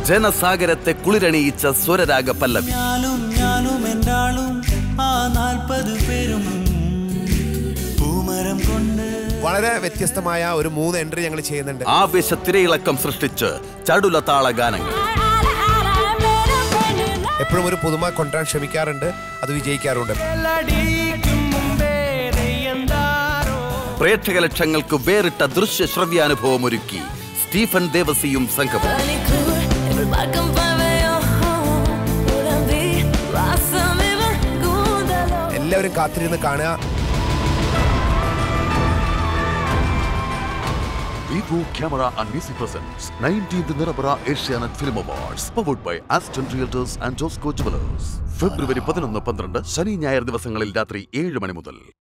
ജനസാഗരത്തെ കുളിരണിയിച്ച സ്വരരാഗ പല്ലവി ഞാനും ഞാനും എന്റാളും ആ നാൽപ്പത് പേരും പൂമരം കൊണ്ട് വളരെ വ്യത്യസ്തമായ ഒരു മൂന്ന് എൻട്രി ഞങ്ങൾ ചെയ്യുന്നുണ്ട് ആവേശ തിരയിളക്കം സൃഷ്ടിച്ച് ചടുല താള ഗാനങ്ങൾ എപ്പോഴും ഒരു പുതുമ കൊണ്ടുവരാൻ ശ്രമിക്കാറുണ്ട് അത് വിജയിക്കാറുണ്ട് പ്രേക്ഷക ലക്ഷങ്ങൾക്ക് വേറിട്ട ദൃശ്യ ശ്രവ്യാനുഭവം ഒരുക്കി സ്റ്റീഫൻ ദേവസിയും സംഘവും എല്ലാവരും കാത്തിരുന്ന് കാണുക Vivo Camera and Music presents 19th Nirabara Asianet Film Awards powered by Aston Realtors and Josco Jewelers. ഫെബ്രുവരി പതിനൊന്ന് പന്ത്രണ്ട് ശനി ഞായർ ദിവസങ്ങളിൽ രാത്രി ഏഴ് മണി മുതൽ